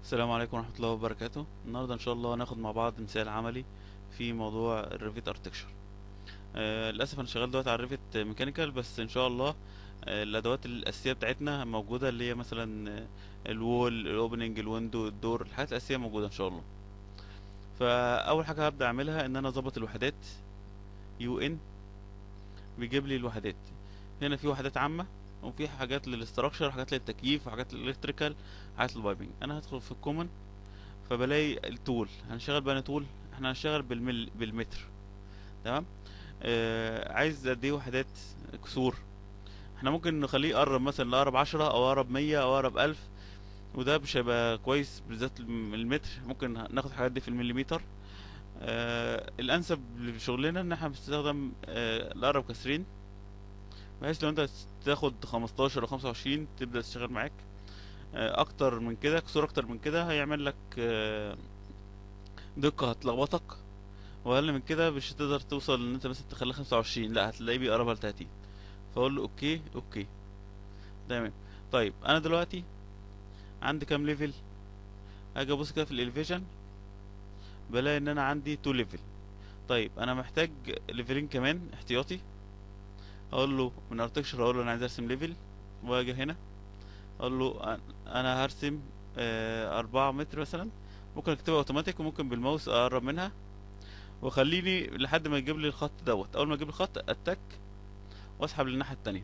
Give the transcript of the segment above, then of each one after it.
السلام عليكم ورحمة الله وبركاته النهاردة إن شاء الله هناخد مع بعض مثال عملي في موضوع الريفيت ارتكشر آه للأسف أنا شغال دلوقتي على الريفيت ميكانيكال بس إن شاء الله آه الأدوات الأساسية بتاعتنا موجودة اللي هي مثلا آه، الوول الأوبننج الويندو الدور الحاجات الأساسية موجودة إن شاء الله فأول حاجة هبدأ أعملها إن أنا أظبط الوحدات يو إن بيجيب لي الوحدات هنا في وحدات عامة وفي حاجات للاستراكشر حاجات للتكييف وحاجات للإلكتريكال حاجات للبايبنج أنا هدخل في الكومن فبلاقي التول هنشتغل بقى تول احنا هنشتغل بالمل بالمتر تمام آه عايز قد ايه وحدات كسور احنا ممكن نخليه يقرب مثلا لأقرب عشرة او اقرب مية او اقرب الف وده مش هيبقى كويس بالذات الم- المتر ممكن ناخد الحاجات دي في المليمتر آه الانسب لشغلنا ان احنا بنستخدم آه الاقرب كسرين بحيث لو انت تاخد 15 او 25 تبدأ تشتغل معاك آه، اكتر من كده كسور اكتر من كده هيعمل لك آه، دقة هتلخبطك واقل من كده مش هتقدر توصل ان انت مثلا تخليها 25 لا هتلاقيه بيقربها ل 30 فاقول له اوكي اوكي تمام طيب انا دلوقتي عندي كام ليفل اجي ابص كده في الاليفيشن بلاقي ان انا عندي 2 ليفل طيب انا محتاج ليفلين كمان احتياطي اقول له من ارتكشر اقول له انا عايز ارسم ليفل واجي هنا اقول له أن- انا هرسم آه، أربعة متر مثلا ممكن اكتبها اوتوماتيك وممكن بالماوس اقرب منها واخليني لحد ما يجيب لي الخط دوت اول ما يجيب لي الخط اتك واسحب للناحية التانية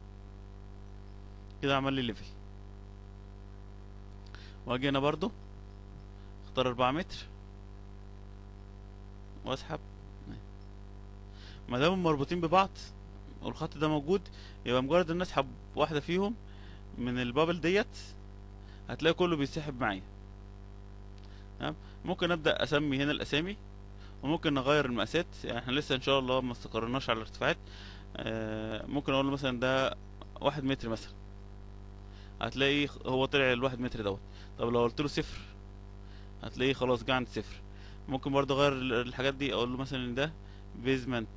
كده عمل لي ليفل واجي هنا برضو اختار أربعة متر واسحب ما دام مربوطين ببعض والخط ده موجود يبقى مجرد ان اسحب واحدة فيهم من البابل ديت هتلاقي كله بيسحب معايا تمام ممكن ابدا اسمي هنا الاسامي وممكن نغير المقاسات يعني احنا لسه ان شاء الله ما استقرناش على الارتفاعات آه ممكن اقول له مثلا ده واحد متر مثلا هتلاقي هو طلع الواحد متر دوت طب لو قلت له صفر هتلاقيه خلاص جه عند صفر ممكن برضه اغير ال- الحاجات دي اقول له مثلا إن ده بيزمنت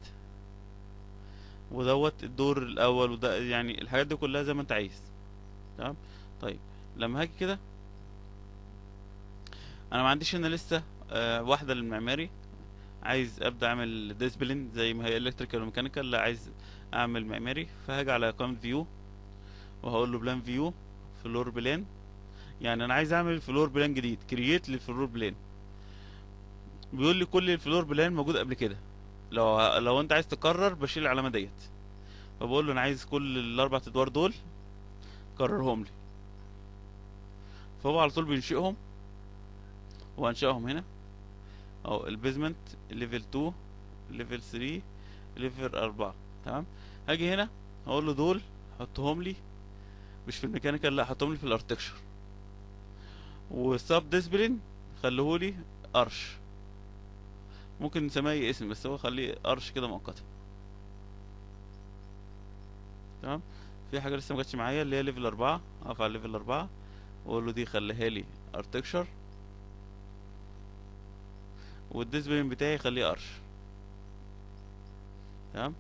ودوت الدور الاول وده يعني الحاجات دي كلها زي ما انت عايز تمام طيب لما هاجي كده انا ما عنديش هنا لسه آه واحده للمعماري عايز ابدا اعمل ديسبلين زي ما هي الكتريكال وميكانيكال لا عايز اعمل معماري فهاجي على قائمه فيو وهقول له بلان فيو فلور بلان يعني انا عايز اعمل فلور بلان جديد كرييت للفلور بلان بيقول لي كل الفلور بلان موجود قبل كده لو لو انت عايز تكرر بشيل العلامه ديت فبقول له انا عايز كل الاربع ادوار دول كررهم لي فهو على طول بينشئهم وانشئهم هنا اهو البيزمنت ليفل 2 ليفل 3 ليفل 4 تمام هاجي هنا هقول له دول حطهم لي مش في الميكانيكال لا حطهم لي في الارتكشر والسب ديسبلين خليهولي ارش ممكن نسميه اي اسم بس هو خليه ارش كده مؤقتا تمام في حاجه لسه ما جاتش معايا اللي هي ليفل 4 اقف على ليفل 4 واقول له دي خليها لي ارتكشر والديسبلين بتاعي خليه ارش تمام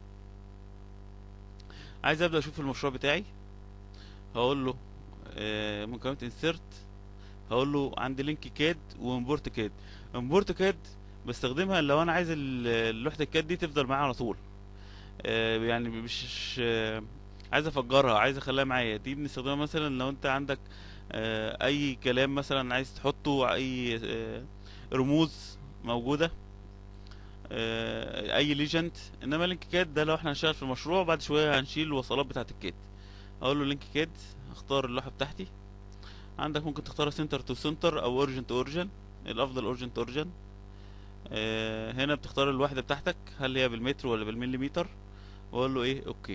عايز ابدا اشوف المشروع بتاعي هقول له آه، من قائمه انسيرت هقول له عندي لينك كاد وامبورت كاد امبورت كاد بستخدمها لو انا عايز ال- لوحه الكاد دي تفضل معايا على طول آه، يعني مش آه، عايز افجرها عايز اخليها معايا دي بنستخدمها مثلا لو انت عندك آه، اي كلام مثلا عايز تحطه اي آه، رموز موجوده آه، اي ليجند انما لينك كاد ده لو احنا هنشتغل في المشروع بعد شويه هنشيل الوصلات بتاعه الكاد اقول له لينك كاد اختار اللوحه بتاعتي عندك ممكن تختار سنتر تو سنتر او اوريجن تو اوريجن الافضل اوريجن تو اوريجن هنا بتختار الوحده بتاعتك هل هي بالمتر ولا بالمليمتر واقول له ايه اوكي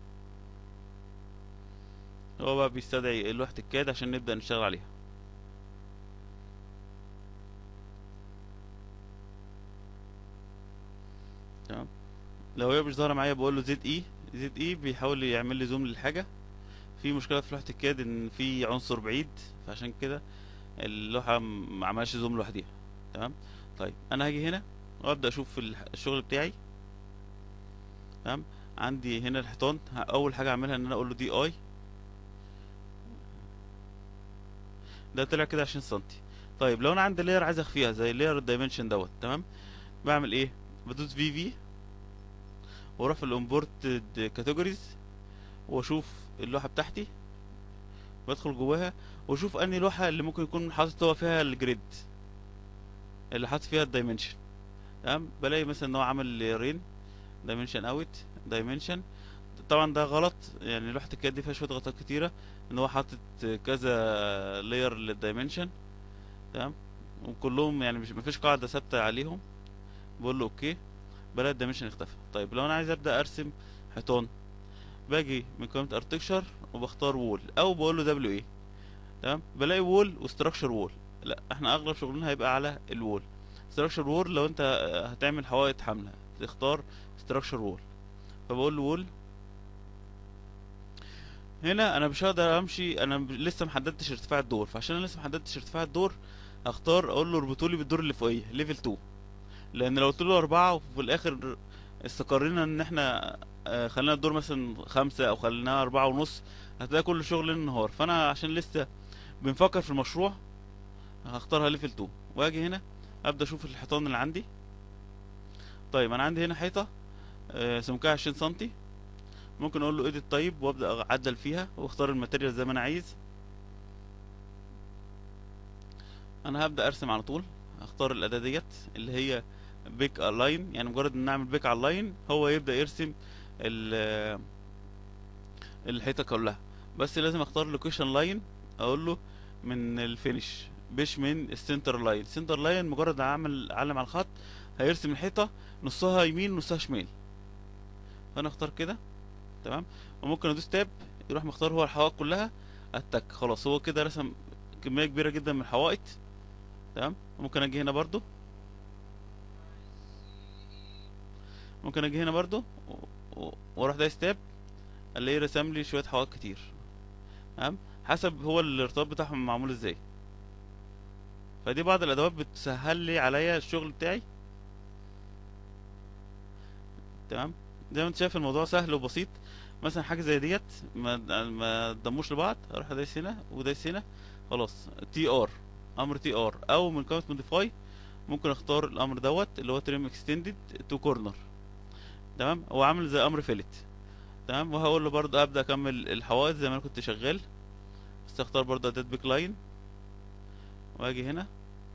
هو بقى بيستدعي لوحه الكاد عشان نبدا نشتغل عليها تمام لو هي مش ظاهره معايا بقول له زد اي زد اي بيحاول يعمل لي زوم للحاجه في مشكله في لوحه الكاد ان في عنصر بعيد فعشان كده اللوحه م- ما عملش زوم لوحديها تمام طيب انا هاجي هنا وابدا اشوف الح- الشغل بتاعي تمام عندي هنا الحيطان ه- اول حاجه اعملها ان انا اقول له دي اي ده طلع كده 20 سنتي طيب لو انا عندي لاير عايز اخفيها زي لاير الدايمنشن دوت تمام بعمل ايه بدوس في في واروح في الامبورت كاتيجوريز واشوف اللوحه بتاعتي بدخل جواها واشوف انهي لوحه اللي ممكن يكون حاطط هو فيها الجريد اللي حاطط فيها الدايمنشن تمام بلاقي مثلا ان هو عامل لايرين دايمنشن اوت دايمنشن طبعا ده غلط يعني لوحه الكاد دي فيها شويه غلطات كتيره ان هو حاطط كذا لاير للدايمنشن تمام وكلهم يعني مش مفيش قاعده ثابته عليهم بقول له اوكي بلاقي الدايمنشن اختفى طيب لو انا عايز ابدا ارسم حيطان باجي من قائمه ارتكشر وبختار وول او بقول له دبليو ايه تمام بلاقي وول وستراكشر وول لا احنا اغلب شغلنا هيبقى على الوول ستراكشر وول لو انت هتعمل حوائط حامله تختار ستراكشر وول فبقول له وول هنا انا مش هقدر امشي انا لسه محددتش ارتفاع الدور فعشان انا لسه محددتش ارتفاع الدور هختار اقول له اربطوا لي بالدور اللي فوقيه ليفل 2 لان لو قلت له أربعة وفي الاخر استقرينا ان احنا آه، خلينا الدور مثلا خمسة او خليناها أربعة ونص هتلاقي كل شغل ليل نهار فانا عشان لسه بنفكر في المشروع هختارها ليفل 2 واجي هنا ابدا اشوف الحيطان اللي عندي طيب انا عندي هنا حيطه آه، سمكها 20 سنتي ممكن اقول له ايديت طيب وابدا اعدل فيها واختار الماتيريال زي ما انا عايز انا هبدا ارسم على طول هختار الاداه ديت اللي هي بيك الاين يعني مجرد ان اعمل بيك على اللاين هو يبدا يرسم ال- الحيطه كلها بس لازم اختار لوكيشن لاين اقول له من الفينش مش من السنتر لاين السنتر لاين مجرد اعمل اعلم على الخط هيرسم الحيطه نصها يمين نصها شمال فانا اختار كده تمام وممكن ادوس تاب يروح مختار هو الحوائط كلها اتك خلاص هو كده رسم كميه كبيره جدا من الحوائط تمام ممكن اجي هنا برضو ممكن اجي هنا برضو و- و- واروح دايس تاب الاقيه رسم لي شويه حوائط كتير تمام حسب هو الارتباط بتاعهم معمول ازاي فدي بعض الادوات بتسهل لي عليا الشغل بتاعي تمام زي ما انت شايف الموضوع سهل وبسيط مثلا حاجه زي ديت ما ما تضموش لبعض اروح ادايس هنا ودايس هنا خلاص تي ار امر تي ار او من قائمه موديفاي ممكن اختار الامر دوت اللي هو تريم اكستندد تو كورنر تمام هو عامل زي امر فيلت تمام وهقول له برضه ابدا اكمل الحوائط زي ما انا كنت شغال بس اختار برضه اداه بيك لاين واجي هنا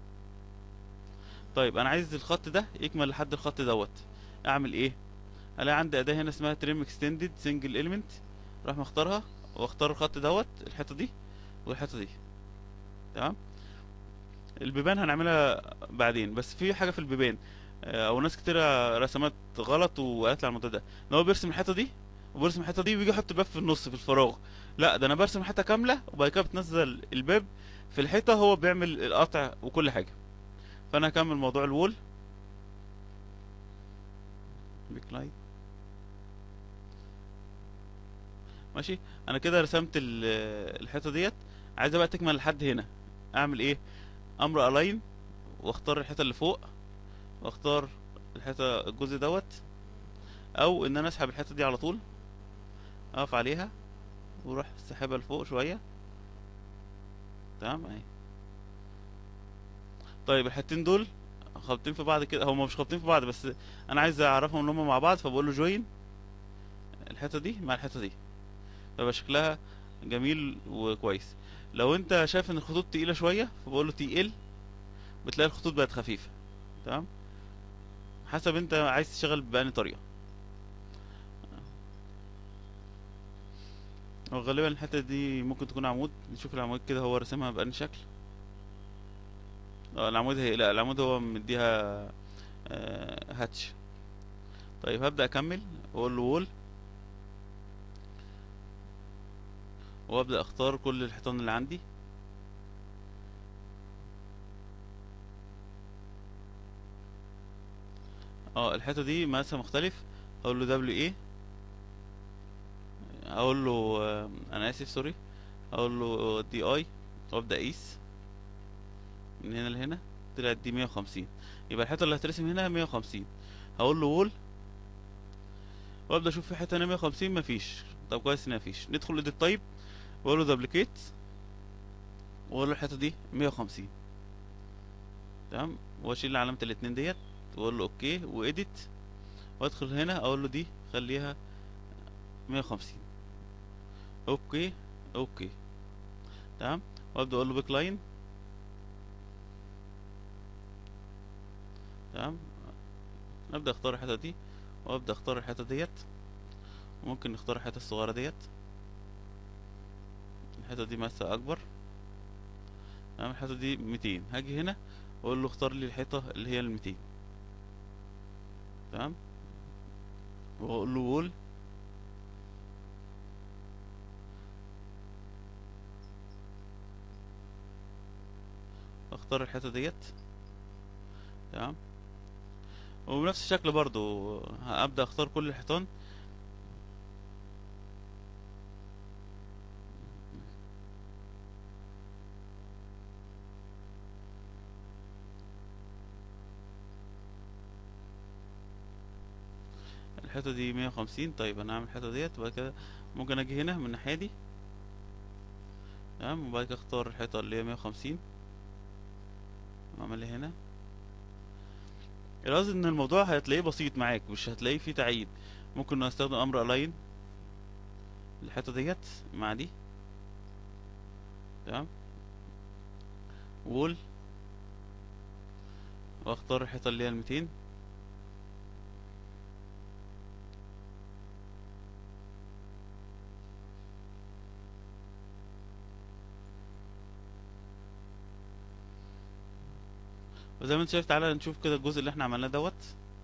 طيب انا عايز الخط ده يكمل لحد الخط دوت اعمل ايه الاقي عندي اداه هنا اسمها تريم اكستندد سنجل اليمنت راح مختارها واختار الخط دوت الحته دي والحته دي تمام البيبان هنعملها بعدين بس في حاجه في البيبان آه، او ناس كتيرة رسمت غلط وقالت لي على الموضوع ده ان هو بيرسم الحته دي وبيرسم الحته دي ويجي يحط الباب في النص في الفراغ لا ده انا برسم حته كامله وبعد كده بتنزل الباب في الحيطه هو بيعمل القطع وكل حاجه فانا هكمل موضوع الوول بيك لايت ماشي انا كده رسمت ال- الحيطه ديت عايزه بقى تكمل لحد هنا اعمل ايه امر الاين واختار الحيطه اللي فوق واختار الحيطه الجزء دوت او ان انا اسحب الحيطه دي على طول اقف عليها واروح سحبها لفوق شويه تمام اهي طيب الحتتين دول خابطين في بعض كده هما مش خابطين في بعض بس انا عايز اعرفهم ان هما مع بعض فبقول له جوين الحته دي مع الحته دي فبقى شكلها جميل وكويس لو انت شايف ان الخطوط تقيله شويه فبقول له تي ال بتلاقي الخطوط بقت خفيفه تمام حسب انت عايز تشتغل بأنهي طريقه وغالبا الحته دي ممكن تكون عمود نشوف العمود كده هو رسمها بأنهي شكل اه العمود هي لا العمود هو مديها آه، هاتش طيب هبدأ اكمل واقول له وول وابدأ اختار كل الحيطان اللي عندي اه الحيطة دي مقاسها مختلف اقول له دبليو ايه اقول له آه، انا اسف سوري اقول له دي اي وابدأ اقيس من هنا لهنا طلعت دي 150 يبقى الحيطة اللي هترسم هنا 150 هقول له وول وابدأ اشوف في حتة هنا 150 مفيش طب كويس ان مفيش ندخل للتايب واقول له دبليكيت واقول له الحتة دي 150 تمام واشيل علامة الاتنين ديت واقول له اوكي واديت وادخل هنا اقول له دي خليها مية وخمسين اوكي اوكي تمام وابدا اقول له بيك لاين تمام ابدا اختار الحته دي وابدا اختار الحته ديت ممكن نختار الحته الصغيره ديت الحته دي مثلا اكبر تمام الحته دي 200 هاجي هنا واقول له اختار لي الحيطه اللي هي ال 200 تمام واقول له وول اختار الحته ديت تمام وبنفس الشكل برضو هبدأ اختار كل الحيطان الحيطة دي مية وخمسين طيب انا هعمل الحيطة ديت وبعد كده ممكن اجي هنا من الناحية دي تمام وبعد كده اختار الحيطة اللي هي مية وخمسين واعملها هنا القصد ان الموضوع هتلاقيه بسيط معاك مش هتلاقيه فيه تعقيد ممكن استخدم امر الاين الحته ديت مع دي تمام وول واختار الحيطه اللي هي الميتين وزي ما انت شايف تعالى نشوف كده الجزء اللي احنا عملناه دوت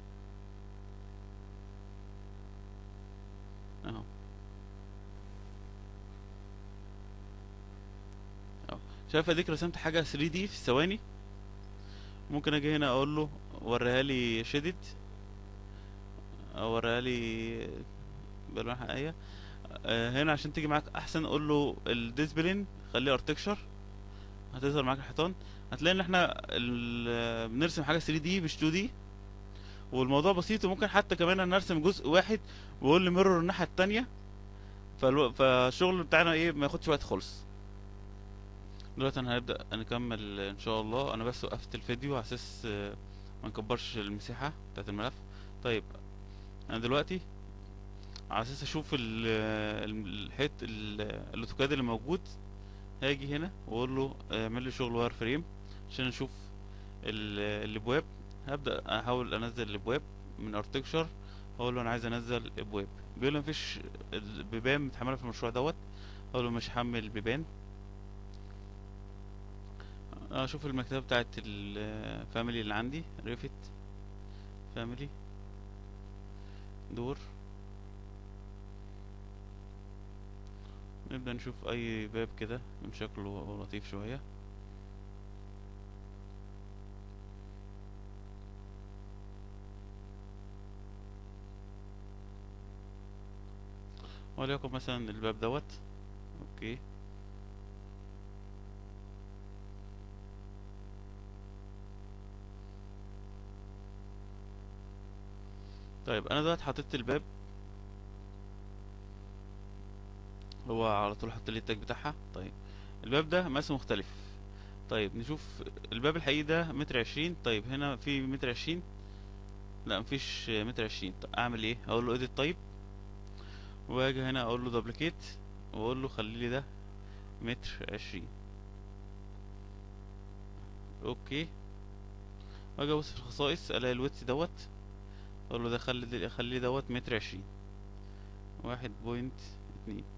اهو اهو شايف اديك رسمت حاجه 3 دي في ثواني ممكن اجي هنا اقول له وريها لي شيدد اوريها لي بالوان حقيقيه آه، هنا عشان تيجي معاك احسن قول له الديسبلين خليه ارتكشر هتظهر معاك الحيطان هتلاقي ان احنا ال- بنرسم حاجه 3 دي مش 2 دي والموضوع بسيط وممكن حتى كمان انا ارسم جزء واحد واقول لي ميرور الناحيه التانية فالو... فالشغل بتاعنا ايه ما ياخدش وقت خالص دلوقتي انا هنبدا نكمل ان شاء الله انا بس وقفت الفيديو على اساس آه، ما نكبرش المساحه بتاعت الملف طيب انا دلوقتي على اساس اشوف ال- ال- الحيط ال- الاوتوكاد اللي موجود هاجي هنا واقول له اعمل لي شغل واير فريم عشان نشوف ال- الابواب هبدا احاول انزل الابواب من ارتكشر اقول له انا عايز انزل ابواب بيقول لي مفيش البيبان متحمله في المشروع دوت اقول له مش هحمل البيبان اشوف المكتبه بتاعت الفاميلي اللي عندي ريفت فاميلي دور نبدأ نشوف أي باب كده من شكله لطيف شوية وليكن مثلا الباب دوت اوكي طيب انا دلوقتي حطيت الباب هو على طول حط لي التاج بتاعها طيب الباب ده مقاسه مختلف طيب نشوف الباب الحقيقي ده متر عشرين طيب هنا في متر عشرين لا مفيش متر عشرين طب اعمل ايه اقول له edit طيب واجي هنا اقول له دبليكيت واقول له خلي لي ده متر عشرين اوكي واجي ابص في الخصائص الاقي الويتس دوت اقول له ده خلي خلي دوت متر عشرين واحد بوينت اتنين